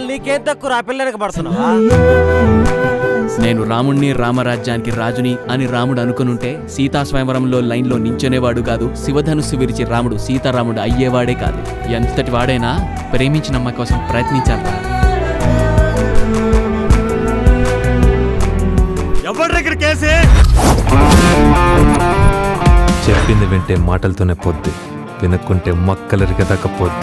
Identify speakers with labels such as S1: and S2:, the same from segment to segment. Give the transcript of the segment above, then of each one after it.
S1: నీకేం తక్కువ ఆ పిల్లనికి పడుతున్నావా
S2: నేను రాముణ్ణి రామరాజ్యానికి రాజుని అని రాముడు అనుకునుంటే సీతా స్వయంవరంలో లైన్లో నించునేవాడు కాదు శివధనుస్సు విరిచి రాముడు సీతారాముడు అయ్యేవాడే కాదు ఎంతటి వాడైనా ప్రేమించిన అమ్మాయి కోసం ప్రయత్నించాలి
S1: ఎవరి దగ్గర కేసే
S3: చెప్పింది వింటే మాటలతోనే పొద్దు వినక్కుంటే మక్కలరిక దాకా పొద్దు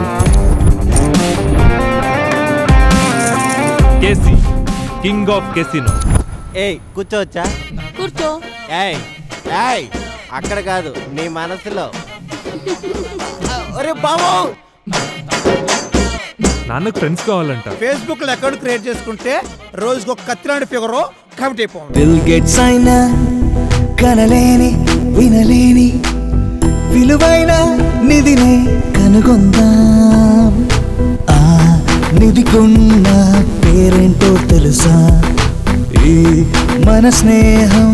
S4: కేసీ కింగ్ ఆఫ్ కెసినో
S1: ఏయ్ కూర్చోవచ్చా
S5: కూర్చో
S1: ఏయ్ ఏయ్ అక్కడ కాదు నీ మనసులో ఒరే బాబు
S4: నాన్నకు ఫ్రెండ్స్ కావాలంట
S6: ఫేస్బుక్ లో అకౌంట్ క్రియేట్ చేసుకుంటే రోజుకు ఒక కత్తిలాంటి ఫిగర్ కమిట్ అయిపోవాలి
S7: బిల్ గేట్స్ అయినా కనలేని వినలేని విలువైన నిధినే కనుగొందాం ఆ నిధికున్న పేరేంటో తెలుసా ఈ మన స్నేహం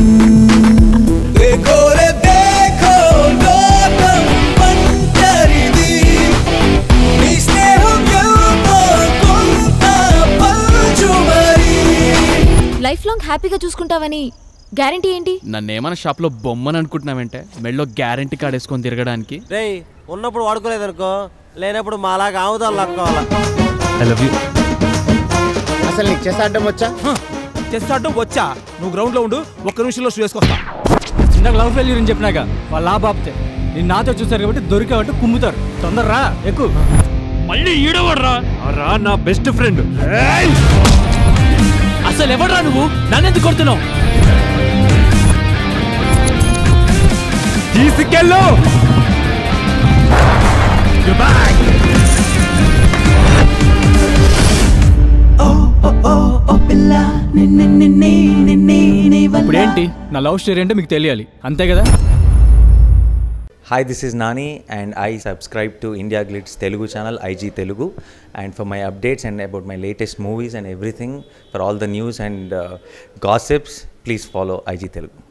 S7: దేఖోరే దేఖో లోకం ఒంటరిది. ఈ స్నేహం ఎంతో కొంత పంచుమరి
S5: లైఫ్ లాంగ్ హ్యాపీగా చూసుకుంటావని గ్యారంటీ ఏంటి
S2: నన్నేమైనా షాప్లో బొమ్మని అనుకుంటున్నావంటే మెళ్ళో గ్యారంటీ కార్డ్ వేసుకొని తిరగడానికి
S1: రేయ్ ఉన్నప్పుడు వాడుకోలేదనుకో లేనప్పుడు మాలాగా ఆముదాలు లక్కోవాలా
S3: ఐ లవ్ యూ
S6: అసలు నీకు చెస్ ఆడడం వచ్చా చెస్ ఆడడం వచ్చా నువ్వు గ్రౌండ్ లో ఉండు ఒక్క నిమిషంలో షూ వేసుకొస్తా
S8: ఇందాక లవ్ ఫెయిల్యూర్ అని చెప్పినాక వాళ్ళ ఆ బాబతే నేను నాతో చూస్తారు కాబట్టి దొరికావంటే కుమ్ముతారు తొందరరా ఎక్కువ
S4: మళ్ళీ ఈడవడరా రా నా బెస్ట్ ఫ్రెండ్
S2: అసలు ఎవడ్రా నువ్వు నన్నెందుకు కొడుతున్నావు
S4: తీసుకెళ్ళు
S8: ఇప్పుడు ఏంటి నా లవ్ స్టోరీ అంటే మీకు తెలియాలి అంతే కదా
S9: Hi, this is Nani, and I subscribe to India Glitz Telugu channel, IG Telugu. And for my updates and about my latest movies and everything, for all the news and uh, gossips, please follow IG Telugu.